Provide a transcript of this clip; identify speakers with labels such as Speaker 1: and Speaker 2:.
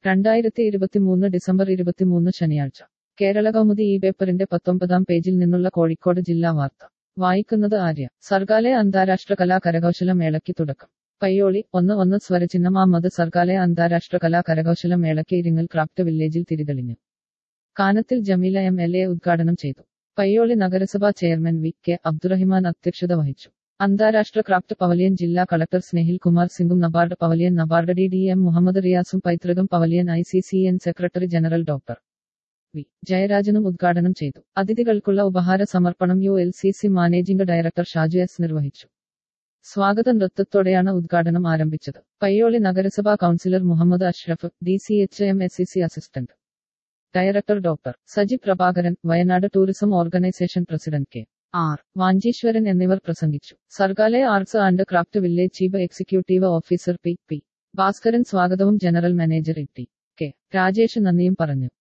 Speaker 1: രണ്ടായിരത്തി ഇരുപത്തിമൂന്ന് ഡിസംബർ ഇരുപത്തിമൂന്ന് ശനിയാഴ്ച കേരള കൗമുദി ഈ പേപ്പറിന്റെ പത്തൊമ്പതാം പേജിൽ നിന്നുള്ള കോഴിക്കോട് ജില്ലാ വാർത്ത വായിക്കുന്നത് ആര്യ സർഗാലയ അന്താരാഷ്ട്ര കലാ കരകൗശല മേളയ്ക്ക് തുടക്കം പയ്യോളി ഒന്ന് ഒന്ന് സ്വരചിഹ്നം അഹമ്മദ് സർഗാലയ അന്താരാഷ്ട്ര കലാ കരകൗശല മേളയ്ക്ക് ഇരിങ്ങൽ ക്രാഫ്റ്റ് വില്ലേജിൽ തിരിതെളിഞ്ഞു Kanathil Jameela M L A ഉദ്ഘാടനം ചെയ്തു പയ്യോളി നഗരസഭാ ചെയർമാൻ വി കെ അബ്ദുറഹിമാൻ അധ്യക്ഷത വഹിച്ചു അന്താരാഷ്ട്ര ക്രാഫ്റ്റ് പവലിയൻ ജില്ലാ കളക്ടർ സ്നേഹിൽ കുമാർ സിംഗും NABARD pavilion NABARD D D M Muhammad റിയാസും പൈതൃകം pavilion I C C N secretary general doctor V ജയരാജനും ഉദ്ഘാടനം ചെയ്തു അതിഥികൾക്കുള്ള ഉപഹാര സമർപ്പണം U L C C managing director Shaju S നിർവഹിച്ചു സ്വാഗത നൃത്തത്തോടെയാണ് ഉദ്ഘാടനം ആരംഭിച്ചത് പയ്യോളി നഗരസഭാ councillor Muhammad Ashraf D C H M S C C assistant director doctor Saji Prabhakaran Wayanad tourism organisation president K R Vancheeswaran എന്നിവർ പ്രസംഗിച്ചു Sargalaya arts and craft village chief executive officer P P Bhaskaran സ്വാഗതവും general manager E T K Rajesh നന്ദിയും പറഞ്ഞു